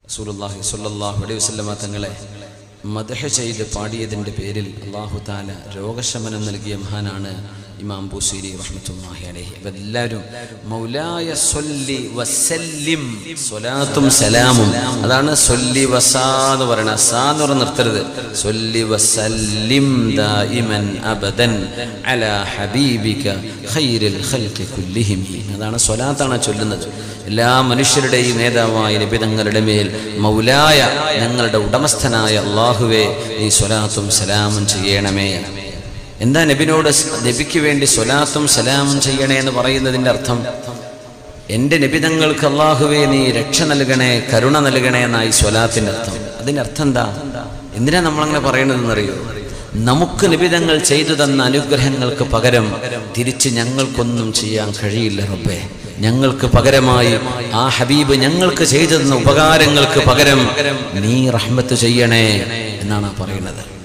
റസൂലുള്ളാഹി സ്വല്ലല്ലാഹു അലൈഹി വസല്ലമ തങ്ങളെ മദഹ ചെയ്ത് പാടിയതിൻ്റെ പേരിൽ അള്ളാഹു താല രോഗശമനം നൽകിയ മഹാനാണ് ഇമാം ബൂസീരി റഹ്മത്തുള്ളാഹി അലൈഹി അപ്പോൾ എല്ലാവരും മൗലായ സൊല്ലി വസല്ലിം സ്വലാത്തും സലാമും അതാണ് സൊല്ലി വസാ എന്ന് പറയുന്നത് സാ എന്ന് പറഞ്ഞ് നിർത്തരുത് സൊല്ലി വസല്ലിം ദായിമൻ അബദൻ അലാ ഹബീബിക ഖൈറിൽ ഖൽഖി കുല്ലിഹിം അതാണ് സ്വലാത്താണ് ചൊല്ലുന്നത് എല്ലാ മനുഷ്യരുടെയും നേതാവായ നിബിതങ്ങളുടെ മേൽ മൗലായ ഞങ്ങളുടെ ഉടമസ്ഥനായ അള്ളാഹുവേ നീ സ്വലാത്തും സലാമും ചെയ്യണമേ എന്താ നബിനോട് സ് നബിക്ക് വേണ്ടി സ്വലാത്തും സലാമും ചെയ്യണേ എന്ന് പറയുന്നതിൻ്റെ അർത്ഥം എൻ്റെ നിബിതങ്ങൾക്ക് അള്ളാഹുവേ നീ രക്ഷ നൽകണേ കരുണ നൽകണേ എന്നായി സ്വലാത്തിൻ്റെ അർത്ഥം അതിൻ്റെ അർത്ഥം എന്താ എന്തിനാ നമ്മളങ്ങനെ പറയണതെന്നറിയോ നമുക്ക് നിബിതങ്ങൾ ചെയ്തു തന്ന അനുഗ്രഹങ്ങൾക്ക് പകരം തിരിച്ച് ഞങ്ങൾക്കൊന്നും ചെയ്യാൻ കഴിയില്ല റബ്ബേ ഞങ്ങൾക്ക് പകരമായി ആ ഹബീബ് ഞങ്ങൾക്ക് ചെയ്തു തന്ന ഉപകാരങ്ങൾക്ക് പകരം നീ റഹ്മത്ത് ചെയ്യണേ എന്നാണ് പറയുന്നത്